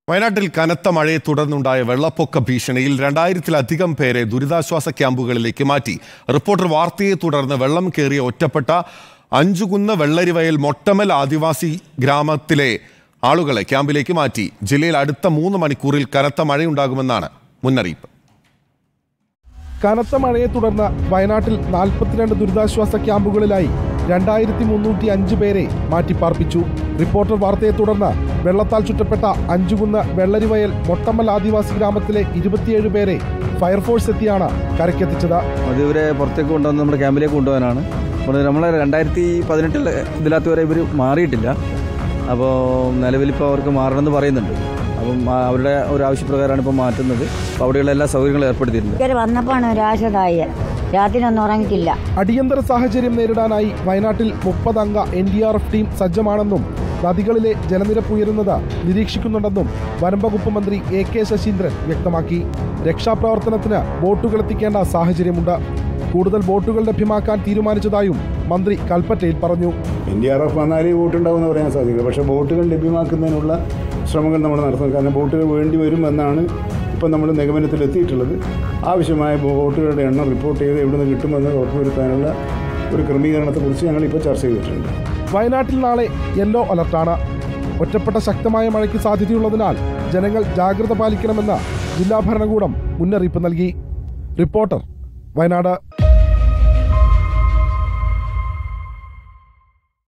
വയനാട്ടിൽ കനത്ത മഴയെ തുടർന്നുണ്ടായ വെള്ളപ്പൊക്ക ഭീഷണിയിൽ രണ്ടായിരത്തിലധികം പേരെ ദുരിതാശ്വാസ ക്യാമ്പുകളിലേക്ക് മാറ്റി റിപ്പോർട്ടർ വാർത്തയെ തുടർന്ന് വെള്ളം കയറിയ ഒറ്റപ്പെട്ട അഞ്ചുകുന്ന് വെള്ളരിവയൽ മൊട്ടമൽ ആദിവാസി ഗ്രാമത്തിലെ ആളുകളെ ക്യാമ്പിലേക്ക് മാറ്റി ജില്ലയിൽ അടുത്ത മൂന്ന് മണിക്കൂറിൽ കനത്ത മഴയുണ്ടാകുമെന്നാണ് മുന്നറിയിപ്പ് കനത്ത മഴയെ തുടർന്ന് വയനാട്ടിൽ നാൽപ്പത്തിരണ്ട് ദുരിതാശ്വാസ ക്യാമ്പുകളിലായി രണ്ടായിരത്തി മുന്നൂറ്റി അഞ്ച് പേരെ മാറ്റിപ്പാർപ്പിച്ചു റിപ്പോർട്ടർ വാർത്തയെ തുടർന്ന് വെള്ളത്താൽ ചുറ്റപ്പെട്ട അഞ്ചുകുന്ന് വെള്ളരിവയൽ മൊട്ടമ്മൽ ആദിവാസി ഗ്രാമത്തിലെ ഇരുപത്തിയേഴ് പേരെ ഫയർഫോഴ്സ് എത്തിയാണ് കരക്കെത്തിച്ചത് അത് ഇവരെ പുറത്തേക്ക് കൊണ്ടുവന്ന് നമ്മുടെ ക്യാമ്പിലേക്ക് കൊണ്ടുപോകാനാണ് അപ്പോൾ നമ്മൾ രണ്ടായിരത്തി പതിനെട്ടിൽ ഇതിനകത്ത് വരെ ഇവർ മാറിയിട്ടില്ല അപ്പോൾ നിലവിലിപ്പോൾ അവർക്ക് മാറണമെന്ന് പറയുന്നുണ്ട് അപ്പം ആ അവരുടെ ഒരു ആവശ്യപ്രകാരമാണ് ഇപ്പോൾ മാറ്റുന്നത് അപ്പോൾ അവിടെയുള്ള എല്ലാ സൗകര്യങ്ങളും ഏർപ്പെടുത്തിയിട്ടുണ്ട് ഇവര് വന്നപ്പോഴാണ് ഒരാശതായി രാത്രിയൊന്നും ഉറങ്ങിയിട്ടില്ല അടിയന്തര സാഹചര്യം നേരിടാനായി വയനാട്ടിൽ മുപ്പതംഗ N D R F team സജ്ജമാണെന്നും നദികളിലെ ജലനിരപ്പ് ഉയരുന്നത് നിരീക്ഷിക്കുന്നുണ്ടെന്നും വനം വകുപ്പ് മന്ത്രി എ കെ ശശീന്ദ്രൻ വ്യക്തമാക്കി രക്ഷാപ്രവർത്തനത്തിന് ബോട്ടുകൾ എത്തിക്കേണ്ട സാഹചര്യമുണ്ട് കൂടുതൽ ബോട്ടുകൾ ലഭ്യമാക്കാൻ തീരുമാനിച്ചതായും മന്ത്രി കൽപ്പറ്റയിൽ പറഞ്ഞു എൻ ഡി ആർ എഫ് വന്നാലേ ബോട്ടുണ്ടാവും എന്ന് പറയാൻ സാധിക്കില്ല പക്ഷേ ബോട്ടുകൾ ലഭ്യമാക്കുന്നതിനുള്ള ശ്രമങ്ങൾ നമ്മൾ നടത്തുന്നു കാരണം ബോട്ടുകൾ വേണ്ടി വരും എന്നാണ് ഇപ്പം നമ്മൾ നിഗമനത്തിലെത്തിയിട്ടുള്ളത് ആവശ്യമായ ബോട്ടുകളുടെ എണ്ണം റിപ്പോർട്ട് ചെയ്ത് എവിടെ നിന്ന് കിട്ടുമെന്ന് ഉറപ്പുവരുത്താനുള്ള ഒരു ക്രമീകരണത്തെക്കുറിച്ച് ഞങ്ങൾ ഇപ്പോൾ ചർച്ച ചെയ്തിട്ടുണ്ട് വയനാട്ടിൽ നാളെ യെല്ലോ അലർട്ടാണ് ഒറ്റപ്പെട്ട ശക്തമായ മഴയ്ക്ക് സാധ്യതയുള്ളതിനാൽ ജനങ്ങൾ ജാഗ്രത പാലിക്കണമെന്ന് ജില്ലാ ഭരണകൂടം മുന്നറിയിപ്പ് നൽകി റിപ്പോർട്ടർ വയനാട്